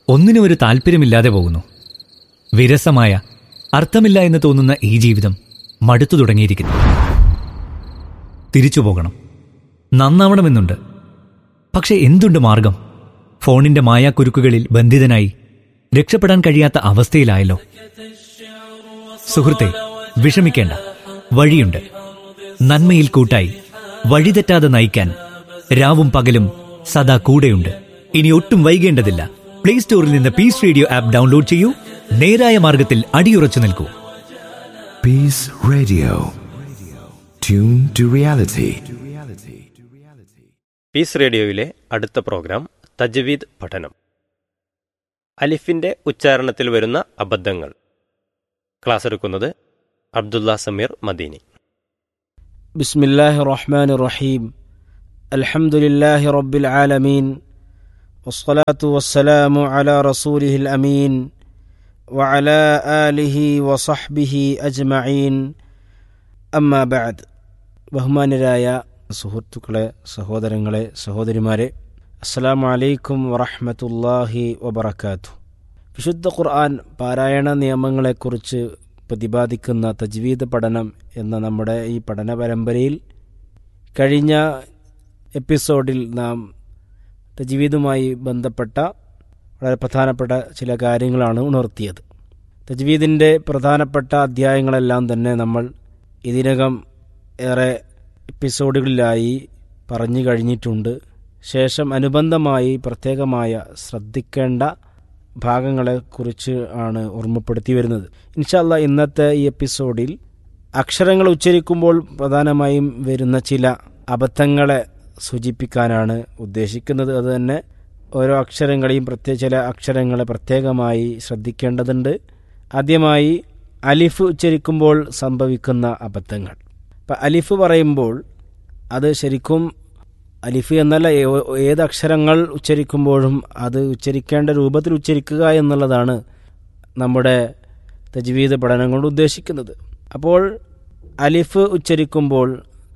ഒന്നിനും ഒരു താല്പര്യമില്ലാതെ പോകുന്നു വിരസമായ അർത്ഥമില്ല എന്ന് തോന്നുന്ന ഈ ജീവിതം മടുത്തു തുടങ്ങിയിരിക്കുന്നു തിരിച്ചു പോകണം നന്നാവണമെന്നുണ്ട് പക്ഷെ എന്തുണ്ട് മാർഗം ഫോണിന്റെ മായാക്കുരുക്കുകളിൽ ബന്ധിതനായി രക്ഷപ്പെടാൻ കഴിയാത്ത അവസ്ഥയിലായല്ലോ സുഹൃത്തെ വിഷമിക്കേണ്ട വഴിയുണ്ട് നന്മയിൽ കൂട്ടായി വഴിതെറ്റാതെ നയിക്കാൻ രാവും പകലും സദാ കൂടെയുണ്ട് ഇനി ഒട്ടും വൈകേണ്ടതില്ല പ്ലേ സ്റ്റോറിൽ നിന്ന് പീസ് റേഡിയോ ആപ്പ് ഡൗൺലോഡ് ചെയ്യൂ നേരായ മാർഗത്തിൽ അടിയുറച്ചു നിൽക്കൂ Peace Radio. Tune to reality. Peace റേഡിയോയിലെ അടുത്ത പ്രോഗ്രാം തജ്വീദ് പഠനം അലിഫിന്റെ ഉച്ചാരണത്തിൽ വരുന്ന അബദ്ധങ്ങൾ ക്ലാസ് എടുക്കുന്നത് അബ്ദുള്ള സമീർ മദീനി بسم الله الرحمن الرحيم الحمد لله رب العالمين والصلاة والسلام على رسوله الأمين وعلى آله وصحبه أجمعين أما بعد ബഹുമാനരായ സുഹൃത്തുക്കളെ സഹോദരങ്ങളെ സഹോദരിമാരെ അസ്സലാമു അലൈക്കും വറഹ്മത്തുള്ളാഹി വബറകാതുഹു വിശുദ്ധ ഖുർആൻ പാരായണ നിയമങ്ങളെക്കുറിച്ച് പ്രതിപാദിക്കുന്ന തജ്വീദ് പഠനം എന്ന നമ്മുടെ ഈ പഠന പരമ്പരയിൽ കഴിഞ്ഞ എപ്പിസോഡിൽ നാം തജ്വീദുമായി ബന്ധപ്പെട്ട വളരെ പ്രധാനപ്പെട്ട ചില കാര്യങ്ങളാണ് ഉണർത്തിയത് തജ്വീദിൻ്റെ പ്രധാനപ്പെട്ട അധ്യായങ്ങളെല്ലാം തന്നെ നമ്മൾ ഇതിനകം ഏറെ എപ്പിസോഡുകളിലായി പറഞ്ഞു കഴിഞ്ഞിട്ടുണ്ട് ശേഷം അനുബന്ധമായി പ്രത്യേകമായ ശ്രദ്ധിക്കേണ്ട ഭാഗങ്ങളെക്കുറിച്ച് ആണ് ഓർമ്മപ്പെടുത്തി വരുന്നത് ഇൻഷല്ല ഇന്നത്തെ ഈ എപ്പിസോഡിൽ അക്ഷരങ്ങൾ ഉച്ചരിക്കുമ്പോൾ പ്രധാനമായും വരുന്ന ചില അബദ്ധങ്ങളെ സൂചിപ്പിക്കാനാണ് ഉദ്ദേശിക്കുന്നത് അതുതന്നെ ഓരോ അക്ഷരങ്ങളെയും പ്രത്യേക ചില അക്ഷരങ്ങളെ പ്രത്യേകമായി ശ്രദ്ധിക്കേണ്ടതുണ്ട് ആദ്യമായി അലിഫ് ഉച്ചരിക്കുമ്പോൾ സംഭവിക്കുന്ന അബദ്ധങ്ങൾ ഇപ്പം അലിഫ് പറയുമ്പോൾ അത് ശരിക്കും അലിഫ് എന്നല്ല ഏ- ഏത് അക്ഷരങ്ങൾ ഉച്ചരിക്കുമ്പോഴും അത് ഉച്ചരിക്കേണ്ട രൂപത്തിൽ ഉച്ചരിക്കുക എന്നുള്ളതാണ് നമ്മുടെ തജ്വീദ് പഠനം കൊണ്ട് ഉദ്ദേശിക്കുന്നത് അപ്പോൾ അലിഫ് ഉച്ചരിക്കുമ്പോൾ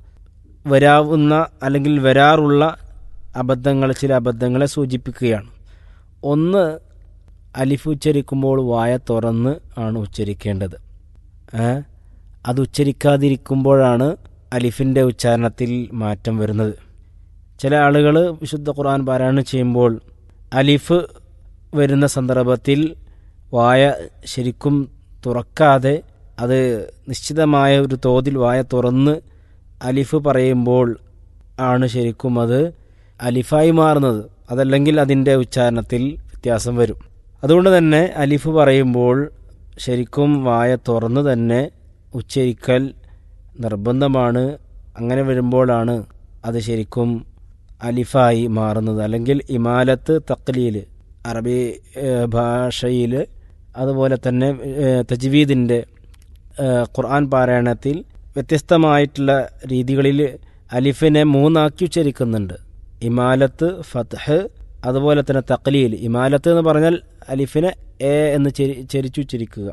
വരാവുന്ന അല്ലെങ്കിൽ വരാറുള്ള അബദ്ധങ്ങൾ ചില അബദ്ധങ്ങളെ സൂചിപ്പിക്കുകയാണ് ഒന്ന് അലിഫ് ഉച്ചരിക്കുമ്പോൾ വായ തുറന്ന് ആണ് ഉച്ചരിക്കേണ്ടത് ഏ? അത് ഉച്ചരിക്കാതിരിക്കുമ്പോഴാണ് അലിഫിൻ്റെ ഉച്ചാരണത്തിൽ മാറ്റം വരുന്നത് ചില ആളുകൾ വിശുദ്ധ ഖുർആൻ പാരായണം ചെയ്യുമ്പോൾ അലിഫ് വരുന്ന സന്ദർഭത്തിൽ വായ ശരിക്കും തുറക്കാതെ അത് നിശ്ചിതമായ ഒരു തോതിൽ വായ തുറന്ന് അലിഫ് പറയുമ്പോൾ ആണ് ശരിക്കും അത് അലിഫായി മാറുന്നത് അതല്ലെങ്കിൽ അതിൻ്റെ ഉച്ചാരണത്തിൽ വ്യത്യാസം വരും അതുകൊണ്ട് തന്നെ അലിഫ് പറയുമ്പോൾ ശരിക്കും വായ തുറന്ന് തന്നെ ഉച്ചരിക്കൽ നിർബന്ധമാണ് അങ്ങനെ വരുമ്പോഴാണ് അത് ശരിക്കും അലിഫായി മാറുന്നത് അല്ലെങ്കിൽ ഇമാലത്ത് തക്ലീൽ അറബി ഭാഷയിൽ അതുപോലെ തന്നെ തജ്വീദിൻ്റെ ഖുർആൻ പാരായണത്തിൽ വ്യത്യസ്തമായിട്ടുള്ള രീതികളിൽ അലിഫിനെ മൂന്നാക്കി ഉച്ചരിക്കുന്നുണ്ട് ഇമാലത്ത് ഫത്ഹ് അതുപോലെ തന്നെ തക്ലീൽ ഇമാലത്ത് എന്ന് പറഞ്ഞാൽ അലിഫിനെ എ എന്ന് ചെരി ചെരിച്ചുച്ചരിക്കുക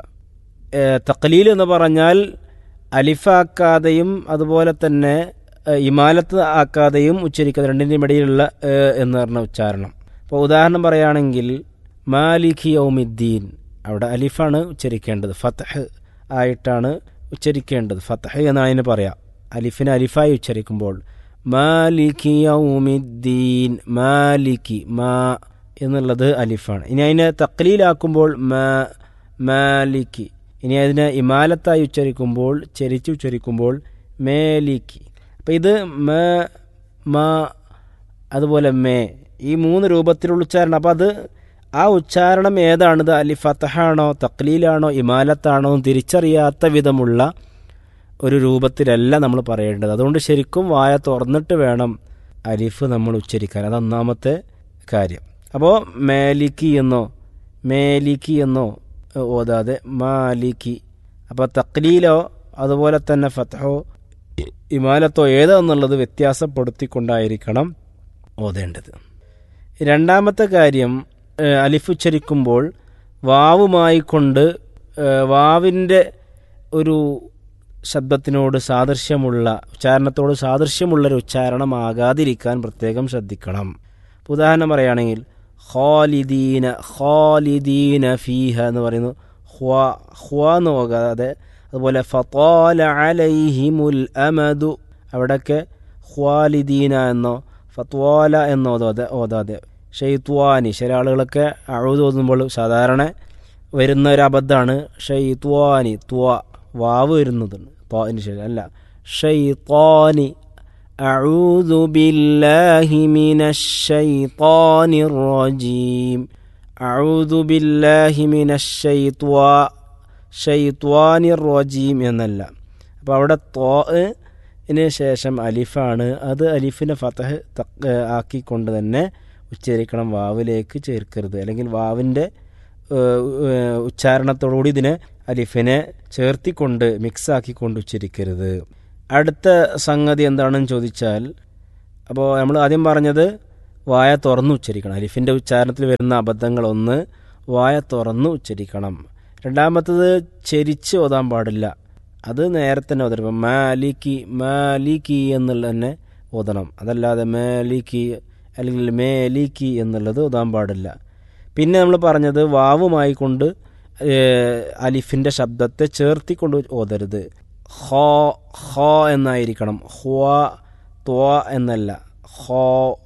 തക്ലീൽ എന്ന് പറഞ്ഞാൽ അലിഫാക്കാതെയും അതുപോലെ തന്നെ ഏഹ്, ഇമാലത്ത് ആക്കാതെയും ഉച്ചരിക്കുക രണ്ടിൻ്റെയും ഇടയിലുള്ള ഏ എന്ന് പറഞ്ഞ ഉച്ചാരണം അപ്പോൾ ഉദാഹരണം പറയുകയാണെങ്കിൽ മാലിഖി യൗമിദ്ദീൻ അവിടെ അലിഫാണ് ഉച്ചരിക്കേണ്ടത് ഫത്തഹ് ആയിട്ടാണ് ഉച്ചരിക്കേണ്ടത് ഫത്തഹ് എന്നാണ് അതിന് പറയാം അലിഫിനെ അലിഫായി ഉച്ചരിക്കുമ്പോൾ മാലിഖി യൗമിദ്ദീൻ മാലിക്കി മാ എന്നുള്ളത് അലിഫാണ് ഇനി അതിനെ തക്ലീലാക്കുമ്പോൾ മാ മാലിക്കി ഇനി അതിനെ ഇമാലത്തായി ഉച്ചരിക്കുമ്പോൾ ചെരിച്ച് ഉച്ചരിക്കുമ്പോൾ മേലിക്കി അപ്പം ഇത് മ മ അതുപോലെ മേ ഈ മൂന്ന് രൂപത്തിലുള്ള ഉച്ചാരണം അപ്പം അത് ആ ഉച്ചാരണം ഏതാണിത് അലി ഫത്തഹാണോ തക്ലീലാണോ ഇമാലത്താണോ എന്ന് തിരിച്ചറിയാത്ത വിധമുള്ള ഒരു രൂപത്തിലല്ല നമ്മൾ പറയേണ്ടത് അതുകൊണ്ട് ശരിക്കും വായ തുറന്നിട്ട് വേണം അലിഫ് നമ്മൾ ഉച്ചരിക്കാൻ അത് ഒന്നാമത്തെ കാര്യം അപ്പോൾ മേലിക്കി എന്നോ മേലിക്കി എന്നോ ഏഹ്, ഓതാതെ മാലിക്കി അപ്പോൾ തക്ലീലോ അതുപോലെ തന്നെ ഫത്തഹോ ഇ- ഇമാലത്തോ ഏതാന്നുള്ളത് വ്യത്യാസപ്പെടുത്തിക്കൊണ്ടായിരിക്കണം ഓതേണ്ടത് രണ്ടാമത്തെ കാര്യം ഏഹ്, അലിഫ് ഉച്ചരിക്കുമ്പോൾ വാവുമായി കൊണ്ട് ഏഹ്, വാവിൻ്റെ ഒരു ശബ്ദത്തിനോട് സാദൃശ്യമുള്ള ഉച്ചാരണത്തോട് സാദൃശ്യമുള്ളൊരു ഉച്ചാരണമാകാതിരിക്കാൻ പ്രത്യേകം ശ്രദ്ധിക്കണം ഉദാഹരണം പറയുകയാണെങ്കിൽ ഖാലിദീന ഖാലിദീന ഫീഹ എന്ന് പറയുന്നു ഹ്വ ഹ്വ എന്ന് പോകാതെ അതുപോലെ ഫത്താല അലൈഹിമുൽ അമദു അവിടെയൊക്കെ ഖ്വാലിദീന എന്നോ ഫത്വാല എന്നോ ഓതാതെ ഓതാതെ ഷെയ്ത്വാനി ചില ആളുകളൊക്കെ അഴുത് ഓതുമ്പോൾ സാധാരണ വരുന്ന ഒരു അബദ്ധമാണ് ഷെയ്ത്വാനി ത്വ വാവ് വരുന്നതുണ്ട് ത്വാന് ശരി അല്ല ഷെയ്ത്വാനി أعوذ بالله من الشيطان الرجيم أعوذ بالله من الشيطان ഷെയ്ത്വാനി റജീം എന്നല്ല അപ്പോൾ അവിടെ ത്വാന് ശേഷം അലിഫാണ് അത് അലിഫിനെ ഫതഹ് തക്ക് ആക്കിക്കൊണ്ട് തന്നെ ഉച്ചരിക്കണം വാവിലേക്ക് ചേർക്കരുത് അല്ലെങ്കിൽ വാവിൻ്റെ ഉച്ചാരണത്തോടുകൂടി ഇതിനെ അലിഫിനെ ചേർത്തിക്കൊണ്ട് മിക്സ് ആക്കിക്കൊണ്ട് ഉച്ചരിക്കരുത് അടുത്ത സംഗതി എന്താണെന്ന് ചോദിച്ചാൽ അപ്പോൾ നമ്മൾ ആദ്യം പറഞ്ഞത് വായ തുറന്ന് ഉച്ചരിക്കണം അലിഫിൻ്റെ ഉച്ചാരണത്തിൽ വരുന്ന അബദ്ധങ്ങളൊന്ന് വായ തുറന്ന് ഉച്ചരിക്കണം രണ്ടാമത്തത് ചെരിച്ച് ഓതാൻ പാടില്ല അത് നേരെ തന്നെ ഓതണം ഇപ്പം മാലിക്കി മാലിക്കി എന്നുള്ള തന്നെ ഓതണം അതല്ലാതെ മേലിക്കി അല്ലെങ്കിൽ മേലിക്കി എന്നുള്ളത് ഓതാൻ പാടില്ല പിന്നെ നമ്മൾ പറഞ്ഞത് വാവുമായി കൊണ്ട് അലിഫിൻ്റെ ശബ്ദത്തെ ചേർത്തിക്കൊണ്ട് ഓതരുത് ഹോ ഹോ എന്നായിരിക്കണം ഹ്വ ത്വ എന്നല്ല ഹോ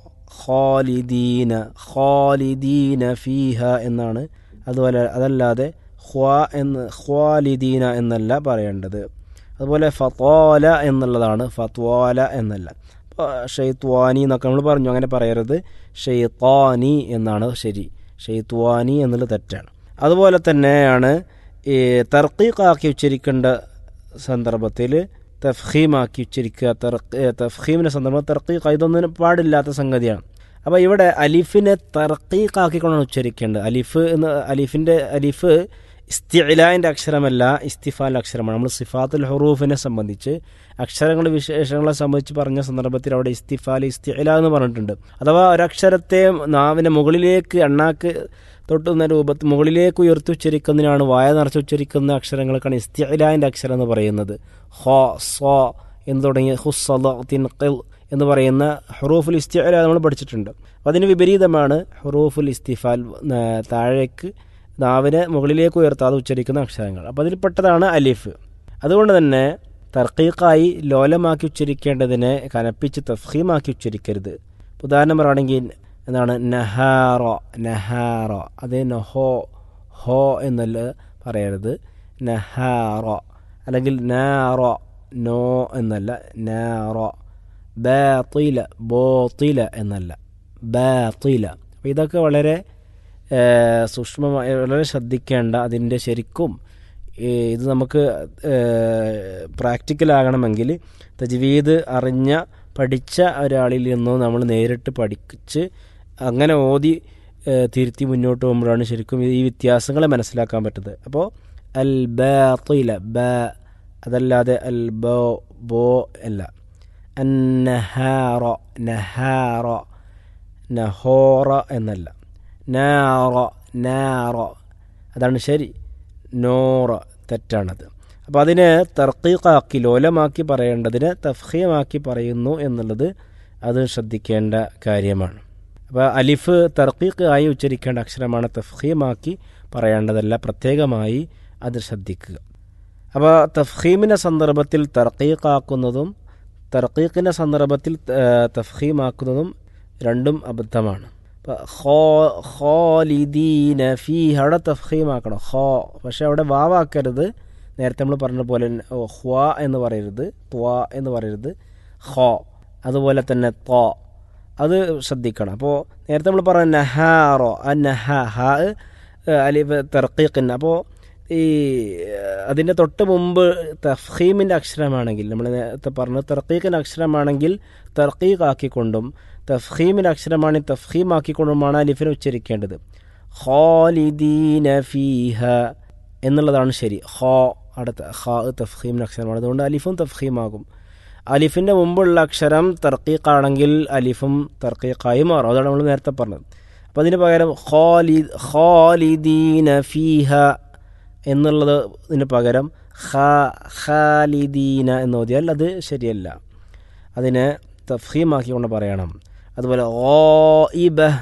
ഖാലിദീന ഖാലിദീന ഫീഹ എന്നാണ് അതുപോലെ അതല്ലാതെ ഹ്വ എന്ന് ഖ്വാലിദീന എന്നല്ല പറയേണ്ടത് അതുപോലെ ഫത്വാല എന്നുള്ളതാണ് ഫത്വാല എന്നല്ല ഷെയ്ത്വാനി എന്നൊക്കെ നമ്മൾ പറഞ്ഞു അങ്ങനെ പറയരുത് ഷെയ്ത്താനി എന്നാണ് ശരി ഷെയ്ത്വാനി എന്നുള്ളത് തെറ്റാണ് അതുപോലെ തന്നെയാണ് ഈ തർക്കീഖാക്കി ഉച്ചരിക്കേണ്ട സന്ദർഭത്തിൽ തഫ്ഹീമാക്കി ഉച്ചരിക്കുക തഫ്ഹീമിൻ്റെ സന്ദർഭം തർക്കീഖ് ഇതൊന്നും പാടില്ലാത്ത സംഗതിയാണ് അപ്പോൾ ഇവിടെ അലിഫിനെ തർക്കീഖാക്കിക്കൊണ്ടാണ് ഉച്ചരിക്കേണ്ടത് അലിഫ് എന്ന് അലിഫിൻ്റെ അലിഫ് ഇസ്തിലാൻ്റെ അക്ഷരമല്ല ഇസ്തിഫാൽ അക്ഷരമാണ് നമ്മൾ സിഫാത്തുൽ ഹുറൂഫിനെ സംബന്ധിച്ച് അക്ഷരങ്ങളുടെ വിശേഷങ്ങളെ സംബന്ധിച്ച് പറഞ്ഞ സന്ദർഭത്തിൽ അവിടെ ഇസ്തിഫാൽ ഇസ്തില എന്ന് പറഞ്ഞിട്ടുണ്ട് അഥവാ ഒരക്ഷരത്തെ നാവിനെ മുകളിലേക്ക് എണ്ണാക്ക് തൊട്ടുന്ന രൂപത്തിൽ മുകളിലേക്ക് ഉയർത്തി ഉച്ചരിക്കുന്നതിനാണ് വായ നിറച്ച് ഉച്ചരിക്കുന്ന അക്ഷരങ്ങൾക്കാണ് ഇസ്തിലാൻ്റെ അക്ഷരം എന്ന് പറയുന്നത് ഹോ സോ എന്ന് തുടങ്ങിയ ഹുസ്സലിൻ എന്ന് പറയുന്ന ഹുറൂഫുൽ ഇസ്തില നമ്മൾ പഠിച്ചിട്ടുണ്ട് അപ്പോൾ അതിന് വിപരീതമാണ് ഹുറൂഫുൽ ഇസ്തിഫാൽ താഴേക്ക് നാവിനെ മുകളിലേക്ക് ഉയർത്താതെ ഉച്ചരിക്കുന്ന അക്ഷരങ്ങൾ അപ്പോൾ അതിൽപ്പെട്ടതാണ് അലിഫ് അതുകൊണ്ട് തന്നെ തർക്കീക്കായി ലോലമാക്കി ഉച്ചരിക്കേണ്ടതിനെ കനപ്പിച്ച് തഫീമാക്കി ഉച്ചരിക്കരുത് ഉദാഹരണം പറയുകയാണെങ്കിൽ എന്താണ് നഹാറോ നഹാറോ അത് നഹോ ഹോ എന്നല്ല പറയരുത് നഹാറോ അല്ലെങ്കിൽ നാറോ നോ എന്നല്ല നാറോ ബാത്തില ബോത്തില എന്നല്ല ബാത്തില അപ്പോൾ ഇതൊക്കെ വളരെ സൂക്ഷ്മമായി വളരെ ശ്രദ്ധിക്കേണ്ട അതിൻ്റെ ശരിക്കും ഇത് നമുക്ക് പ്രാക്ടിക്കലാകണമെങ്കിൽ തജ്വീദ് അറിഞ്ഞ പഠിച്ച ഒരാളിൽ നിന്നോ നമ്മൾ നേരിട്ട് പഠിച്ച് അങ്ങനെ ഓതി തിരുത്തി മുന്നോട്ട് പോകുമ്പോഴാണ് ശരിക്കും ഈ വ്യത്യാസങ്ങളെ മനസ്സിലാക്കാൻ പറ്റുന്നത് അപ്പോൾ അൽ ബാത്തില ബ അതല്ലാതെ അൽ ബോ ബോ അല്ല അന്നഹാറോ നഹാറോ നഹോറ എന്നല്ല നാറ നാറ അതാണ് ശരി നോറ തെറ്റാണത് അപ്പോൾ അതിനെ തർക്കീഖാക്കി ലോലമാക്കി പറയേണ്ടതിന് തഫ്ഹീമാക്കി പറയുന്നു എന്നുള്ളത് അത് ശ്രദ്ധിക്കേണ്ട കാര്യമാണ് അപ്പോൾ അലിഫ് തർക്കീഖ് ആയി ഉച്ചരിക്കേണ്ട അക്ഷരമാണ് തഫ്ഹീമാക്കി പറയേണ്ടതല്ല പ്രത്യേകമായി അത് ശ്രദ്ധിക്കുക അപ്പോൾ തഫ്ഹീമിൻ്റെ സന്ദർഭത്തിൽ തർക്കീഖാക്കുന്നതും തർക്കീഖിൻ്റെ സന്ദർഭത്തിൽ തഫ്ഹീമാക്കുന്നതും രണ്ടും അബദ്ധമാണ് ഖോലിദീന ഫീ അവിടെ തഫീമാക്കണം ഹോ പക്ഷെ അവിടെ വാവാക്കരുത് നേരത്തെ നമ്മൾ പറഞ്ഞ പോലെ ഹ്വ എന്ന് പറയരുത് ത്വ എന്ന് പറയരുത് ഹോ അതുപോലെ തന്നെ ത്വ അത് ശ്രദ്ധിക്കണം അപ്പോൾ നേരത്തെ നമ്മൾ പറഞ്ഞ നഹാറോ ആ നഹ ഹ അലിഫ് തെർക്കീഖിന് അപ്പോൾ ഈ അതിൻ്റെ തൊട്ട് മുമ്പ് തഫീമിൻ്റെ അക്ഷരമാണെങ്കിൽ നമ്മൾ നേരത്തെ പറഞ്ഞ തെർക്കീഖിൻ്റെ അക്ഷരമാണെങ്കിൽ തെർക്കീഖാക്കിക്കൊണ്ടും തഫ്ഹീമിൻ്റെ അക്ഷരമാണ് തഫ്ഹീമാക്കിക്കൊണ്ടുമാണ് അലിഫിനെ ഉച്ചരിക്കേണ്ടത് ഖാലിദീന ഫീഹ എന്നുള്ളതാണ് ശരി ഖോ അടുത്ത ഖാ തഫ്ഹീമിൻ്റെ അക്ഷരമാണ് അതുകൊണ്ട് അലിഫും തഫ്ഹീമാകും അലിഫിൻ്റെ മുമ്പുള്ള അക്ഷരം തർക്കീഖാണെങ്കിൽ അലിഫും തർക്കീഖായി മാറും അതാണ് നമ്മൾ നേരത്തെ പറഞ്ഞത് അപ്പോൾ അതിന് പകരം ഖാലി ഖാലിദീന ഫീഹ എന്നുള്ളത് ഇതിന് പകരം ഖാ ഖാലിദീന എന്ന് ഓതിയാൽ അത് ശരിയല്ല അതിനെ തഫീമാക്കിക്കൊണ്ട് പറയണം അതുപോലെ ഓ ഇബ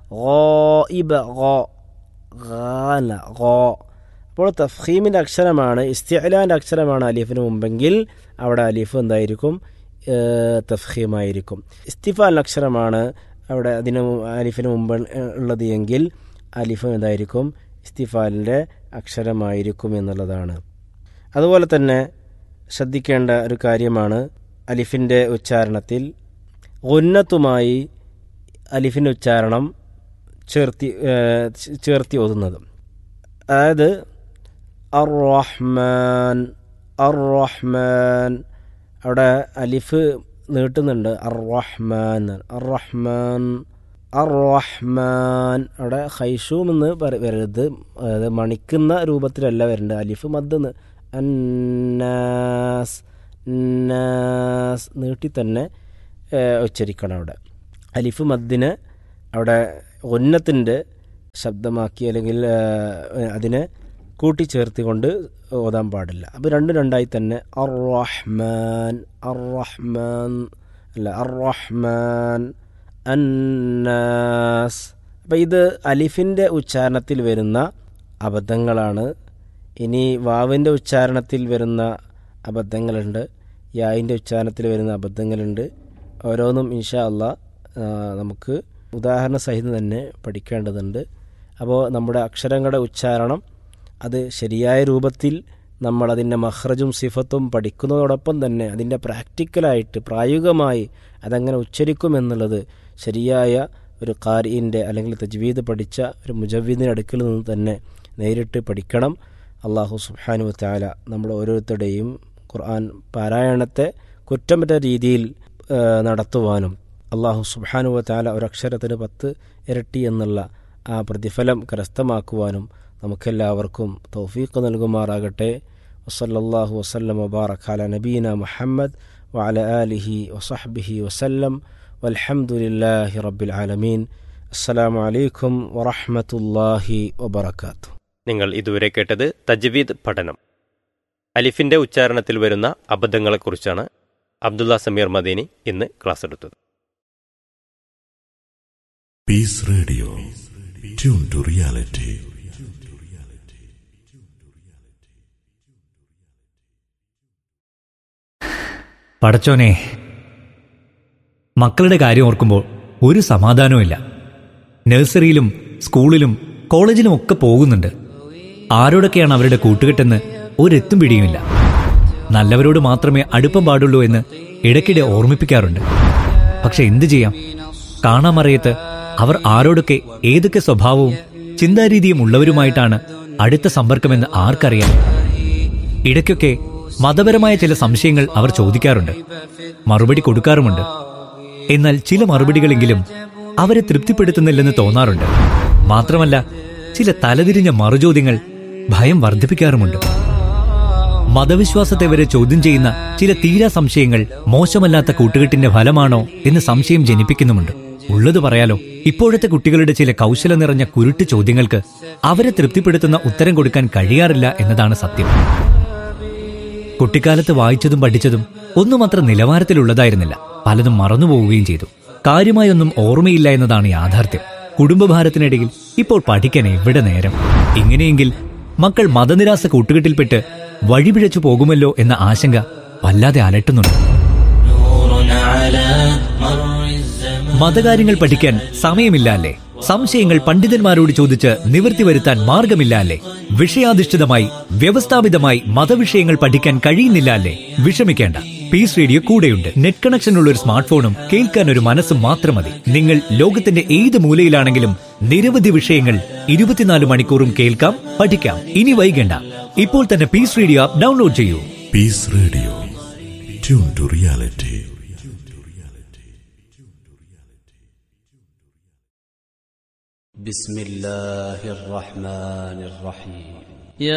ഗായിബ ഗാ ഗാല ഗാ അപ്പോൾ തഫീമിൻ്റെ അക്ഷരമാണ് ഇസ്തിഅലാൻ്റെ അക്ഷരമാണ് അലിഫിന് മുമ്പെങ്കിൽ അവിടെ അലിഫ് എന്തായിരിക്കും തഫീമായിരിക്കും ഇസ്തിഫാലിൻ്റെ അക്ഷരമാണ് അവിടെ അതിന് മു- അലിഫിന് മുമ്പ് ഉള്ളത് എങ്കിൽ അലിഫ് എന്തായിരിക്കും ഇസ്തിഫാലിൻ്റെ അക്ഷരമായിരിക്കും എന്നുള്ളതാണ് അതുപോലെ തന്നെ ശ്രദ്ധിക്കേണ്ട ഒരു കാര്യമാണ് അലിഫിൻ്റെ ഉച്ചാരണത്തിൽ ഉന്നത്തുമായി അലിഫിൻ്റെ ഉച്ചാരണം ചേർത്തി ഏഹ് ചേ- ചേർത്തി ഓതുന്നത് അതായത് അർ റഹ്മാൻ അർ റഹ്മാൻ അവിടെ അലിഫ് നീട്ടുന്നുണ്ട് അർ റഹ്മാൻ അർ റഹ്മാൻ അർ റഹ്മാൻ അവിടെ ഹൈഷൂം എന്ന് പറ- വരരുത് അതായത് മണിക്കുന്ന രൂപത്തിലല്ല വരേണ്ടത് അലിഫ് മദ്ദ് അന്നാസ് നാസ് നീട്ടി തന്നെ ഏഹ്, ഉച്ചരിക്കണം അവിടെ അലിഫ് മദ്ദിനെ അവിടെ ഉന്നത്തിൻ്റെ ശബ്ദമാക്കി അല്ലെങ്കിൽ ഏഹ്, അതിനെ കൂട്ടിച്ചേർത്തുകൊണ്ട് ഓതാൻ പാടില്ല അപ്പോൾ രണ്ടും രണ്ടായി തന്നെ അർ റഹ്മാൻ അർ റഹ്മാൻ അല്ല അർ റഹ്മാൻ അന്നാസ് അപ്പം ഇത് അലിഫിൻ്റെ ഉച്ചാരണത്തിൽ വരുന്ന അബദ്ധങ്ങളാണ് ഇനി വാവിൻ്റെ ഉച്ചാരണത്തിൽ വരുന്ന അബദ്ധങ്ങളുണ്ട് യായിൻ്റെ ഉച്ചാരണത്തിൽ വരുന്ന അബദ്ധങ്ങളുണ്ട് ഓരോന്നും ഇൻഷാ അള്ളാ ആ, നമുക്ക് ഉദാഹരണ സഹിതം തന്നെ പഠിക്കേണ്ടതുണ്ട് അപ്പോൾ നമ്മുടെ അക്ഷരങ്ങളുടെ ഉച്ചാരണം അത് ശരിയായ രൂപത്തിൽ നമ്മൾ അതിൻ്റെ മഹ്റജും സിഫത്തും പഠിക്കുന്നതോടൊപ്പം തന്നെ അതിൻ്റെ പ്രാക്ടിക്കലായിട്ട് പ്രായോഗികമായി അതെങ്ങനെ ഉച്ചരിക്കുമെന്നുള്ളത് ശരിയായ ഒരു കാരിൻ്റെ അല്ലെങ്കിൽ തജ്വീദ് പഠിച്ച ഒരു മുജവീദിൻ്റെ അടുക്കൽ നിന്ന് തന്നെ നേരിട്ട് പഠിക്കണം അള്ളാഹു സുബ്ഹാനു താല നമ്മൾ ഓരോരുത്തരുടെയും ഖുർആൻ പാരായണത്തെ കുറ്റമറ്റ രീതിയിൽ ആ, നടത്തുവാനും അള്ളാഹു സുബ്ഹാനു താല ഒരക്ഷരത്തിന് പത്ത് ഇരട്ടി എന്നുള്ള ആ പ്രതിഫലം കരസ്ഥമാക്കുവാനും നമുക്കെല്ലാവർക്കും തൗഫീഖ് നൽകുമാറാകട്ടെ വസല്ലല്ലാഹു വസല്ലം വബാറക് അല നബീന മുഹമ്മദ് വഅല ആലിഹി വസഹ്ബിഹി വസല്ലം വൽഹംദുലില്ലാഹി റബ്ബിൽ ആലമീൻ അസ്സലാമു അലൈക്കും വറഹ്മത്തുള്ളാഹി വബറകാതുഹു നിങ്ങൾ ഇതുവരെ കേട്ടത് തജ്വീദ് പഠനം അലിഫിന്റെ ഉച്ചാരണത്തിൽ വരുന്ന അബദ്ധങ്ങളെക്കുറിച്ചാണ് അബ്ദുള്ള സമീർ മദീനി ഇന്ന് ക്ലാസ് എടുത്തത് Peace Radio. Tune to reality. പടച്ചോനെ മക്കളുടെ കാര്യം ഓർക്കുമ്പോൾ ഒരു സമാധാനവുമില്ല നഴ്സറിയിലും സ്കൂളിലും കോളേജിലും ഒക്കെ പോകുന്നുണ്ട് ആരോടൊക്കെയാണ് അവരുടെ കൂട്ടുകെട്ടെന്ന് ഒരെത്തും പിടിയുമില്ല നല്ലവരോട് മാത്രമേ അടുപ്പം പാടുള്ളൂ എന്ന് ഇടയ്ക്കിടെ ഓർമ്മിപ്പിക്കാറുണ്ട് പക്ഷെ എന്തു ചെയ്യാം കാണാമറിയത്ത് അവർ ആരോടൊക്കെ ഏതൊക്കെ സ്വഭാവവും ചിന്താരീതിയും ഉള്ളവരുമായിട്ടാണ് അടുത്ത സമ്പർക്കമെന്ന് ആർക്കറിയാം ഇടയ്ക്കൊക്കെ മതപരമായ ചില സംശയങ്ങൾ അവർ ചോദിക്കാറുണ്ട് മറുപടി കൊടുക്കാറുമുണ്ട് എന്നാൽ ചില മറുപടികളെങ്കിലും അവരെ തൃപ്തിപ്പെടുത്തുന്നില്ലെന്ന് തോന്നാറുണ്ട് മാത്രമല്ല ചില തലതിരിഞ്ഞ മറുചോദ്യങ്ങൾ ഭയം വർദ്ധിപ്പിക്കാറുമുണ്ട് മതവിശ്വാസത്തെ വരെ ചോദ്യം ചെയ്യുന്ന ചില തീരാ സംശയങ്ങൾ മോശമല്ലാത്ത കൂട്ടുകെട്ടിന്റെ ഫലമാണോ എന്ന് സംശയം ജനിപ്പിക്കുന്നുമുണ്ട് ഉള്ളത് പറയാലോ ഇപ്പോഴത്തെ കുട്ടികളുടെ ചില കൗശല നിറഞ്ഞ കുരുട്ട് ചോദ്യങ്ങൾക്ക് അവരെ തൃപ്തിപ്പെടുത്തുന്ന ഉത്തരം കൊടുക്കാൻ കഴിയാറില്ല എന്നതാണ് സത്യം കുട്ടിക്കാലത്ത് വായിച്ചതും പഠിച്ചതും ഒന്നും അത്ര നിലവാരത്തിലുള്ളതായിരുന്നില്ല പലതും മറന്നുപോവുകയും ചെയ്തു കാര്യമായൊന്നും ഓർമ്മയില്ല എന്നതാണ് യാഥാർത്ഥ്യം കുടുംബഭാരത്തിനിടയിൽ ഇപ്പോൾ പഠിക്കാൻ എവിടെ നേരം ഇങ്ങനെയെങ്കിൽ മക്കൾ മതനിരാസ കൂട്ടുകെട്ടിൽപ്പെട്ട് വഴിപിഴച്ചു പോകുമല്ലോ എന്ന ആശങ്ക വല്ലാതെ അലട്ടുന്നുണ്ട് മതകാര്യങ്ങൾ പഠിക്കാൻ സമയമില്ല അല്ലേ സംശയങ്ങൾ പണ്ഡിതന്മാരോട് ചോദിച്ച് നിവൃത്തി വരുത്താൻ മാർഗമില്ല അല്ലേ വിഷയാധിഷ്ഠിതമായി വ്യവസ്ഥാപിതമായി മതവിഷയങ്ങൾ പഠിക്കാൻ കഴിയുന്നില്ല അല്ലേ വിഷമിക്കേണ്ട പീസ് റേഡിയോ കൂടെയുണ്ട് നെറ്റ് കണക്ഷൻ ഉള്ള ഒരു സ്മാർട്ട് ഫോണും കേൾക്കാൻ ഒരു മനസ്സും മാത്രം മതി നിങ്ങൾ ലോകത്തിന്റെ ഏത് മൂലയിലാണെങ്കിലും നിരവധി വിഷയങ്ങൾ ഇരുപത്തിനാല് മണിക്കൂറും കേൾക്കാം പഠിക്കാം ഇനി വൈകണ്ട ഇപ്പോൾ തന്നെ പീസ് റേഡിയോ ആപ്പ് ഡൗൺലോഡ് ചെയ്യൂ Peace Radio. Tune to reality. بسم الله الرحمن الرحيم